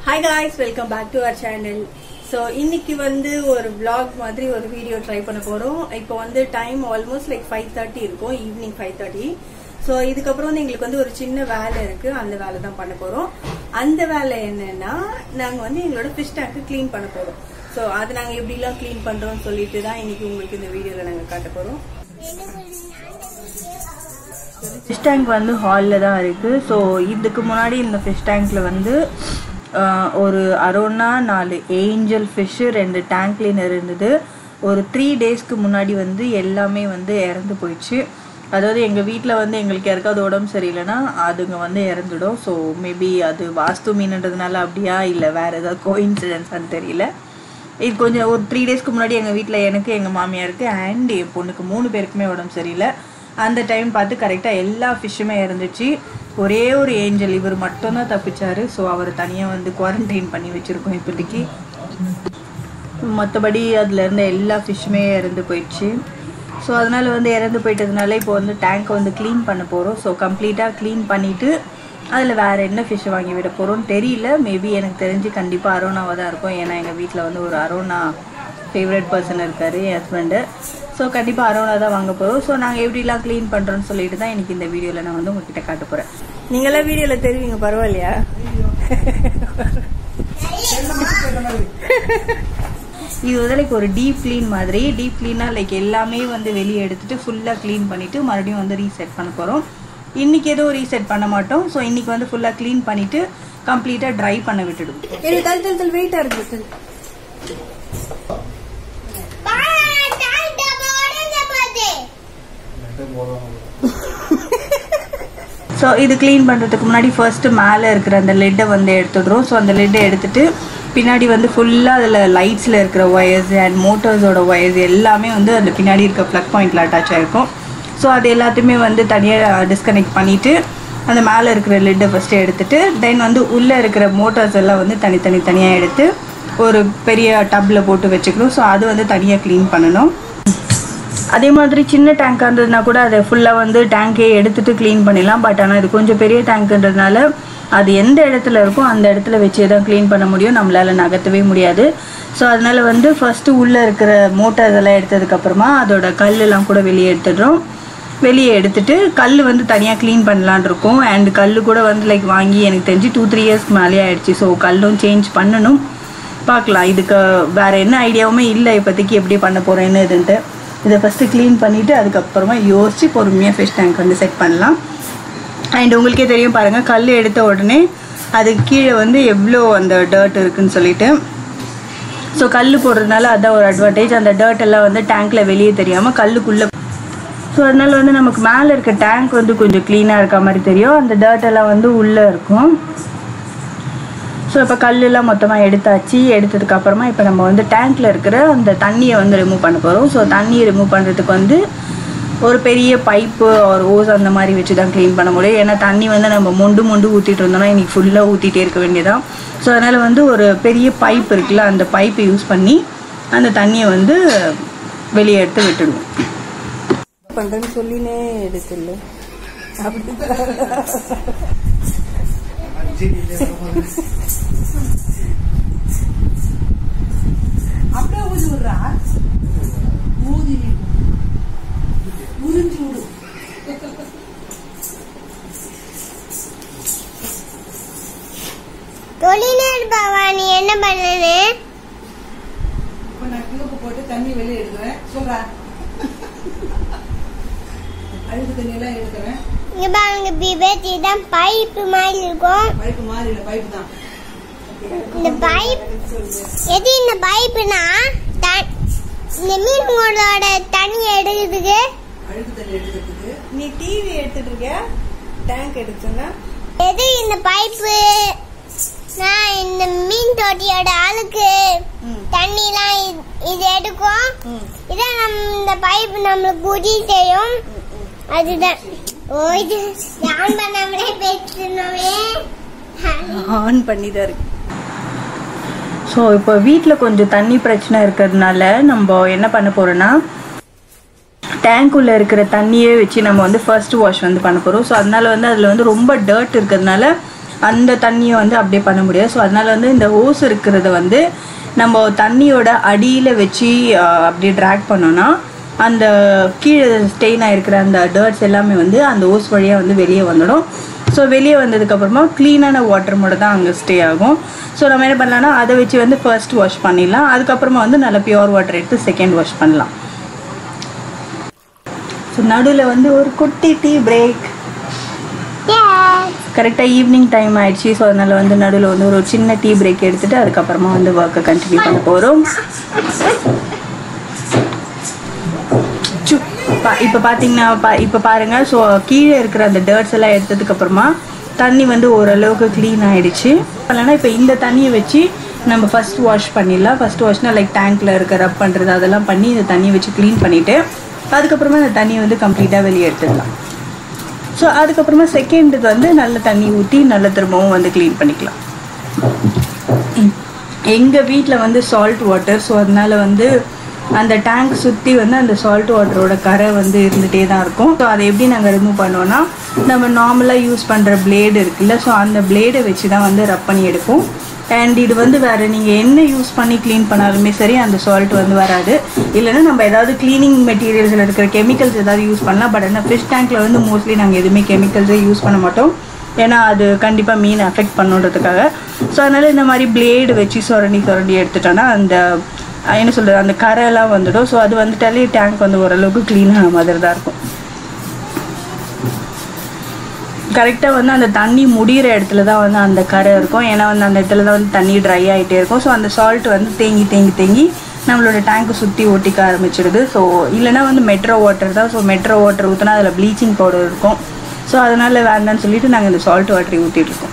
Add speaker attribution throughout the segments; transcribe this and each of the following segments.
Speaker 1: Hi guys welcome back to our channel so இன்னைக்கு வந்து ஒரு vlog மாதிரி ஒரு வீடியோ ட்ரை பண்ண போறோம் இப்போ வந்து time almost like five thirty இருக்கும் ஈவினிங் ஃபைவ் தேர்ட்டி ஸோ இதுக்கப்புறம் வந்து எங்களுக்கு வந்து ஒரு சின்ன வேலை இருக்கு அந்த வேலை தான் பண்ண போறோம் அந்த வேலை என்னன்னா நாங்கள் வந்து எங்களோட ஃபிஷ் டேங்க்கு க்ளீன் பண்ண போறோம் ஸோ அது நாங்கள் எப்படிலாம் க்ளீன் பண்றோம்னு சொல்லிட்டு தான் இன்னைக்கு உங்களுக்கு இந்த வீடியோவில் நாங்கள் காட்ட போறோம் ஃபிஷ் டேங்க் வந்து ஹாலில் தான் இருக்குது ஸோ இதுக்கு முன்னாடி இந்த ஃபிஷ் டேங்க்கில் வந்து ஆஹ், ஒரு அரோனா நாலு ஏஞ்சல் ஃபிஷ்ஷு ரெண்டு டேங்க் கிளீனர் இருந்தது ஒரு த்ரீ டேஸ்க்கு முன்னாடி வந்து எல்லாமே வந்து இறந்து போயிடுச்சு அதாவது எங்கள் வீட்டில் வந்து எங்களுக்கு யாருக்காவது உடம்பு சரியில்லைன்னா அதுங்க வந்து இறந்துடும் ஸோ மேபி அது வாஸ்து மீன்ன்றதுனால அப்படியா இல்லை வேறு ஏதாவது கோயின்சிடன்ஸான்னு தெரியல இது கொஞ்சம் ஒரு த்ரீ டேஸ்க்கு முன்னாடி எங்கள் வீட்டில் எனக்கு எங்கள் மாமியாருக்கு அண்ட் என் பொண்ணுக்கு மூணு பேருக்குமே உடம்பு சரியில்லை அந்த டைம் பார்த்து கரெக்டாக எல்லா ஃபிஷ்ஷுமே இருந்துச்சு ஒரே ஒரு ஏஞ்சல் இவர் மட்டும்தான் தப்பிச்சாரு ஸோ அவரை தனியாக வந்து குவாரண்டைன் பண்ணி வச்சுருக்கோம் இப்போதைக்கு மற்றபடி அதில் இருந்த எல்லா ஃபிஷ்ஷுமே இறந்து போயிடுச்சு ஸோ அதனால் வந்து இறந்து போயிட்டதுனால இப்போ வந்து டேங்க்கை வந்து க்ளீன் பண்ண போகிறோம் ஸோ கம்ப்ளீட்டாக க்ளீன் பண்ணிவிட்டு அதில் வேறு என்ன ஃபிஷ் வாங்கி விட போகிறோம்னு தெரியல மேபி எனக்கு தெரிஞ்சு கண்டிப்பாக அரோனாவாக தான் இருக்கும் ஏன்னா எங்கள் வீட்டில் வந்து ஒரு அரோனா ஃபேவரட் பர்சன் இருக்கார் என் ஹஸ்பண்டு ஸோ கண்டிப்பாக அரோனா தான் வாங்க போகிறோம் ஸோ நாங்கள் எப்படிலாம் க்ளீன் பண்ணுறோன்னு சொல்லிட்டு தான் எனக்கு இந்த வீடியோவில் நான் வந்து உங்ககிட்ட காட்ட போகிறேன் நீங்களாம் வீடியோவில் தெரிவிங்க பரவாயில்லையா இது வந்து லைக் ஒரு டீப் க்ளீன் மாதிரி டீப் க்ளீனாக லைக் எல்லாமே வந்து வெளியே எடுத்துட்டு ஃபுல்லாக க்ளீன் பண்ணிட்டு மறுபடியும் வந்து ரீசெட் பண்ண போகிறோம் இன்னைக்கு எதுவும் ரீசெட் பண்ண மாட்டோம் ஸோ இன்னைக்கு வந்து ஃபுல்லாக க்ளீன் பண்ணிட்டு கம்ப்ளீட்டாக ட்ரை பண்ண விட்டுடும் தல் தல் தல் வெயிட்டாக இருக்கு ஸோ இது க்ளீன் பண்ணுறதுக்கு முன்னாடி ஃபர்ஸ்ட்டு மேலே இருக்கிற அந்த லெட்டை வந்து எடுத்துடுறோம் ஸோ அந்த லெட்டை எடுத்துட்டு பின்னாடி வந்து ஃபுல்லாக அதில் லைட்ஸில் இருக்கிற ஒயர்ஸ் அண்ட் மோட்டர்ஸோட ஒயர்ஸ் எல்லாமே வந்து அந்த பின்னாடி இருக்க ப்ளக் பாயிண்டில் அட்டாச் ஆகிருக்கும் ஸோ அது எல்லாத்தையுமே வந்து தனியாக டிஸ்கனெக்ட் பண்ணிவிட்டு அந்த மேலே இருக்கிற லெட்டை ஃபஸ்ட்டு எடுத்துட்டு தென் வந்து உள்ளே இருக்கிற மோட்டார்ஸ் எல்லாம் வந்து தனித்தனி தனியாக எடுத்து ஒரு பெரிய டப்பில் போட்டு வச்சுக்கணும் ஸோ அது வந்து தனியாக க்ளீன் பண்ணணும் அதே மாதிரி சின்ன டேங்காக இருந்ததுனா கூட அதை ஃபுல்லாக வந்து டேங்கே எடுத்துட்டு க்ளீன் பண்ணிடலாம் பட் ஆனால் இது கொஞ்சம் பெரிய டேங்க்குன்றதுனால அது எந்த இடத்துல இருக்கோ அந்த இடத்துல வச்சே தான் க்ளீன் பண்ண முடியும் நம்மளால் நகர்த்தவே முடியாது ஸோ அதனால் வந்து ஃபஸ்ட்டு உள்ளே இருக்கிற மோட்டார் இதெல்லாம் எடுத்ததுக்கப்புறமா அதோட கல்லெல்லாம் கூட வெளியே எடுத்துடுறோம் வெளியே எடுத்துட்டு கல் வந்து தனியாக க்ளீன் பண்ணலான் இருக்கோம் அண்ட் கல் கூட வந்து லைக் வாங்கி எனக்கு தெரிஞ்சு டூ த்ரீ இயர்ஸ்க்கு மேலே ஆயிடுச்சு ஸோ கல்லும் சேஞ்ச் பண்ணணும் பார்க்கலாம் இதுக்கு வேறு என்ன ஐடியாவுமே இல்லை இப்போதைக்கு எப்படி பண்ண போகிறேன்னு இதுன்ட்டு இதை ஃபஸ்ட்டு க்ளீன் பண்ணிவிட்டு அதுக்கப்புறமா யோசித்து பொறுமையாக ஃபிஷ் டேங்க் வந்து செட் பண்ணலாம் அண்ட் உங்களுக்கே தெரியும் பாருங்கள் கல் எடுத்த உடனே அதுக்கு கீழே வந்து எவ்வளோ அந்த டர்ட் இருக்குன்னு சொல்லிட்டு ஸோ கல் போடுறதுனால அதான் ஒரு அட்வான்டேஜ் அந்த டர்ட் எல்லாம் வந்து டேங்க்கில் வெளியே தெரியாமல் கல்லுக்குள்ளே ஸோ அதனால வந்து நமக்கு மேலே இருக்க டேங்க் வந்து கொஞ்சம் க்ளீனாக இருக்க மாதிரி தெரியும் அந்த டர்ட் எல்லாம் வந்து உள்ளே இருக்கும் ஸோ இப்போ கல்லெல்லாம் மொத்தமாக எடுத்தாச்சு எடுத்ததுக்கு அப்புறமா இப்போ நம்ம வந்து டேங்க்கில் இருக்கிற அந்த தண்ணியை வந்து ரிமூவ் பண்ண போகிறோம் ஸோ தண்ணியை ரிமூவ் பண்ணுறதுக்கு வந்து ஒரு பெரிய பைப்பு ஒரு ஓஸ் அந்த மாதிரி வச்சு தான் க்ளீன் பண்ண முடியும் ஏன்னா தண்ணி வந்து நம்ம மொண்டு மொண்டு ஊற்றிட்டு இருந்தோம்னா இன்னைக்கு ஃபுல்லாக ஊற்றிட்டே இருக்க வேண்டியதான் ஸோ அதனால் வந்து ஒரு பெரிய பைப் இருக்குல்ல அந்த பைப்பை யூஸ் பண்ணி அந்த தண்ணியை வந்து வெளியே எடுத்து விட்டுடுவோம் பண்ணுறேன்னு சொல்லினே எடுத்துல அப்படி
Speaker 2: அப்படியே ஊதி விடுறா ஊதி உறிஞ்சு விடு
Speaker 3: தொழிலர் பவானி என்ன பண்ணனு
Speaker 2: இப்ப நான் கியூப்பு போட்டு தண்ணி வெளியே எடுக்கிறேன் சொல்றா அழுக்கு தண்ணி எல்லாம் எடுக்கிறேன்
Speaker 3: இங்க பாருங்க பிபேட் இதான் பைப்பு மாதிரி இருக்கும்
Speaker 2: பைப்பு மாறி இல்லை பைப்பு தான்
Speaker 3: இந்த பைப் எது இந்த பைப்புனா த- இந்த மீன்களோட தண்ணி எடுக்கிறதுக்கு
Speaker 2: அழுக்கு தண்ணி எடுக்கிறதுக்கு
Speaker 1: நீ டிவி எடுத்துட்டு இருக்க டேங்க் எடுத்துன்னா
Speaker 3: எது இந்த பைப்பு நான் இந்த மீன் தொட்டியோட அழுக்கு
Speaker 1: ம்.
Speaker 3: தண்ணிலாம் இ- இது எடுக்கும்
Speaker 1: ம்
Speaker 3: இதான் நம்ம இந்த பைப் நம்மளுக்கு புதி செய்யும் அதுதான் ஓ இது ஆன் பண்ணாமலே பேசணுமே
Speaker 1: ஆன் பண்ணி தான் இருக்கு ஸோ இப்போ வீட்டில் கொஞ்சம் தண்ணி பிரச்சனை இருக்கிறதுனால நம்ம என்ன பண்ண போறோம்னா டேங்க்குள்ளே இருக்கிற தண்ணியே வச்சு நம்ம வந்து ஃபர்ஸ்ட் வாஷ் வந்து பண்ண போகிறோம் ஸோ அதனால வந்து அதில் வந்து ரொம்ப டர்ட் இருக்கிறதுனால அந்த தண்ணியை வந்து அப்படியே பண்ண முடியாது ஸோ அதனால வந்து இந்த ஓஸ் இருக்கிறத வந்து நம்ம தண்ணியோட அடியில் வச்சு ஆஹ், அப்படியே ட்ராக் பண்ணோன்னா அந்த கீழே ஸ்டெயின் ஆகிருக்கிற அந்த டர்ட்ஸ் எல்லாமே வந்து அந்த ஓஸ் வழியாக வந்து வெளியே வந்துடும் ஸோ வெளியே வந்ததுக்கப்புறமா க்ளீனான வாட்டர் மட்டும் தான் அங்கே ஸ்டே ஆகும் ஸோ நம்ம என்ன பண்ணலாம்னா அதை வச்சு வந்து ஃபர்ஸ்ட் வாஷ் பண்ணிடலாம் அதுக்கப்புறமா வந்து நல்ல பியூர் வாட்டர் எடுத்து செகண்ட் வாஷ் பண்ணலாம் ஸோ நடுவில் வந்து ஒரு குட்டி டீ பிரேக் கரெக்டாக ஈவினிங் டைம் ஆயிடுச்சு ஸோ அதனால் வந்து நடுவில் வந்து ஒரு சின்ன டீ பிரேக் எடுத்துட்டு அதுக்கப்புறமா வந்து ஒர்க்கை கண்டினியூ பண்ண போகிறோம் இப்போ பார்த்தீங்கன்னா பா இப்போ பாருங்கள் ஸோ கீழே இருக்கிற அந்த டர்ட்ஸ் எல்லாம் எடுத்ததுக்கு அப்புறமா தண்ணி வந்து ஓரளவுக்கு க்ளீன் ஆயிடுச்சு இல்லைன்னா இப்போ இந்த தண்ணியை வச்சு நம்ம ஃபர்ஸ்ட் வாஷ் பண்ணிடலாம் ஃபர்ஸ்ட் வாஷ்னா லைக் டேங்க்கில் இருக்க ரப் பண்ணுறது அதெல்லாம் பண்ணி இந்த தண்ணியை வச்சு க்ளீன் பண்ணிவிட்டு அதுக்கப்புறமா இந்த தண்ணியை வந்து கம்ப்ளீட்டாக வெளியே எடுத்துடலாம் ஸோ அதுக்கப்புறமா செகண்டுக்கு வந்து நல்ல தண்ணி ஊற்றி நல்ல திரும்பவும் வந்து க்ளீன் பண்ணிக்கலாம் எங்கள் வீட்டில் வந்து சால்ட் வாட்டர் ஸோ அதனால வந்து அந்த டேங்க் சுற்றி வந்து அந்த சால்ட் வாட்டரோட கரை வந்து இருந்துகிட்டே தான் இருக்கும் ஸோ அதை எப்படி நாங்கள் ரிமூவ் பண்ணோன்னா நம்ம நார்மலாக யூஸ் பண்ணுற பிளேடு இருக்குல்ல ஸோ அந்த பிளேடை வச்சு தான் வந்து ரப் பண்ணி எடுப்போம் அண்ட் இது வந்து வேறு நீங்கள் என்ன யூஸ் பண்ணி க்ளீன் பண்ணாலுமே சரி அந்த சால்ட் வந்து வராது இல்லைன்னா நம்ம ஏதாவது க்ளீனிங் மெட்டீரியல்ஸில் இருக்கிற கெமிக்கல்ஸ் ஏதாவது யூஸ் பண்ணலாம் பட் ஆனால் ஃபிஷ் டேங்க்கில் வந்து மோஸ்ட்லி நாங்கள் எதுவுமே கெமிக்கல்ஸே யூஸ் பண்ண மாட்டோம் ஏன்னா அது கண்டிப்பாக மீன் அஃபெக்ட் பண்ணுன்றதுக்காக ஸோ அதனால் இந்த மாதிரி பிளேடு வச்சு சுரண்டி சுரண்டி எடுத்துட்டோன்னா அந்த அஹ், என்ன சொல்கிறது அந்த கரையெல்லாம் வந்துடும் ஸோ அது வந்துட்டாலே டேங்க் வந்து ஓரளவுக்கு க்ளீனான மாதிரி தான் இருக்கும் கரெக்டாக வந்து அந்த தண்ணி முடிகிற இடத்துல தான் வந்து அந்த கரை இருக்கும் ஏன்னா வந்து அந்த இடத்துல தான் வந்து தண்ணி ட்ரை ஆகிட்டே இருக்கும் ஸோ அந்த சால்ட் வந்து தேங்கி தேங்கி தேங்கி நம்மளோட டேங்க்கை சுற்றி ஒட்டிக்க ஆரம்பிச்சிடுது ஸோ இல்லைன்னா வந்து மெட்ரோ வாட்டர் தான் ஸோ மெட்ரோ வாட்டர் ஊற்றினா அதில் ப்ளீச்சிங் பவுடர் இருக்கும் ஸோ அதனால் வேண்டாம்னு சொல்லிட்டு நாங்கள் இந்த சால்ட் வாட்டரை ஊற்றிட்டு இருக்கோம்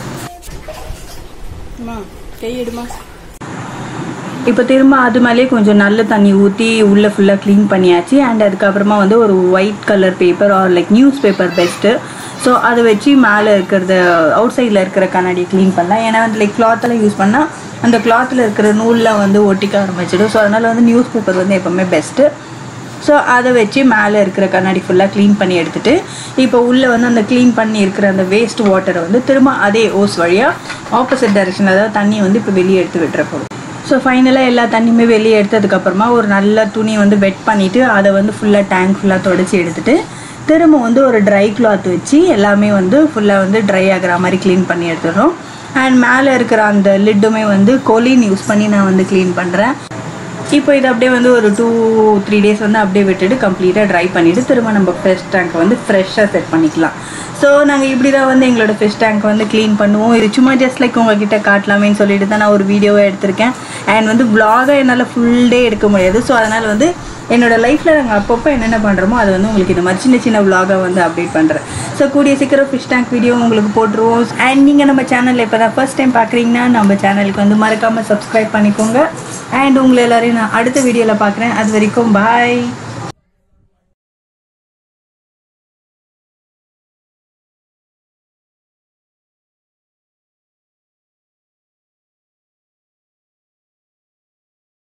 Speaker 1: கையிடுமா இப்போ திரும்ப அது மேலேயே கொஞ்சம் நல்ல தண்ணி ஊற்றி உள்ளே ஃபுல்லாக க்ளீன் பண்ணியாச்சு அண்ட் அதுக்கப்புறமா வந்து ஒரு white colour paper or like newspaper best so அதை வச்சு மேலே இருக்கிறத அவுட் சைடில் இருக்கிற கண்ணாடி க்ளீன் பண்ணலாம் ஏன்னா வந்து லைக் கிளாத்தெல்லாம் யூஸ் பண்ணால் அந்த கிளாத்தில் இருக்கிற நூல்லாம் வந்து ஒட்டிக்க ஆரம்பிச்சிடும் ஸோ அதனால் வந்து நியூஸ் பேப்பர் வந்து எப்போவுமே பெஸ்ட்டு ஸோ அதை வச்சு மேலே இருக்கிற கண்ணாடி ஃபுல்லாக க்ளீன் பண்ணி எடுத்துட்டு இப்போ உள்ளே வந்து அந்த க்ளீன் பண்ணி இருக்கிற அந்த வேஸ்ட் வாட்டரை வந்து திரும்ப அதே ஓஸ் வழியாக ஆப்போசிட் டைரக்ஷன் அதாவது தண்ணியை வந்து இப்போ வெளியே எடுத்து விட்டுற போகிறோம் ஸோ ஃபைனலாக எல்லா தண்ணியுமே வெளியே எடுத்ததுக்கப்புறமா ஒரு நல்ல துணி வந்து வெட் பண்ணிவிட்டு அதை வந்து ஃபுல்லாக டேங்க் ஃபுல்லாக தொடச்சி எடுத்துட்டு திரும்ப வந்து ஒரு ட்ரை கிளாத் வச்சு எல்லாமே வந்து ஃபுல்லாக வந்து ட்ரை ஆகிற மாதிரி க்ளீன் பண்ணி எடுத்துடுறோம் அண்ட் மேலே இருக்கிற அந்த லிட்டுமே வந்து கொலின் யூஸ் பண்ணி நான் வந்து க்ளீன் பண்ணுறேன் இப்போ இது அப்படியே வந்து ஒரு டூ த்ரீ டேஸ் வந்து அப்படியே விட்டுட்டு கம்ப்ளீட்டாக ட்ரை பண்ணிவிட்டு திரும்ப நம்ம ஃப்ரெஷ் டேங்க்கை வந்து ஃப்ரெஷ்ஷாக செட் பண்ணிக்கலாம் ஸோ நாங்கள் இப்படி தான் வந்து எங்களோட ஃபிஷ் டேங்க் வந்து க்ளீன் பண்ணுவோம் இது சும்மா ஜஸ்ட் லைக் உங்ககிட்ட காட்டலாமேன்னு சொல்லிட்டு தான் நான் ஒரு வீடியோவை எடுத்திருக்கேன் அண்ட் வந்து vlog-அ என்னால் ஃபுல் டே எடுக்க முடியாது ஸோ அதனால் வந்து என்னோட லைஃப்பில் நாங்கள் அப்பப்போ என்னென்ன பண்ணுறோமோ அது வந்து உங்களுக்கு இந்த மாதிரி சின்ன சின்ன vlog-அ வந்து அப்டேட் பண்ணுறேன் ஸோ கூடிய சீக்கிரம் ஃபிஷ் டேங்க் வீடியோ உங்களுக்கு போட்டுருவோம் அண்ட் நீங்கள் நம்ம சேனலில் இப்போ தான் ஃபர்ஸ்ட் டைம் பார்க்குறீங்கன்னா நம்ம சேனலுக்கு வந்து மறக்காமல் சப்ஸ்கிரைப் பண்ணிக்கோங்க அண்ட் உங்களை எல்லாரையும் நான் அடுத்த வீடியோவில் பார்க்குறேன் அது வரைக்கும் பாய்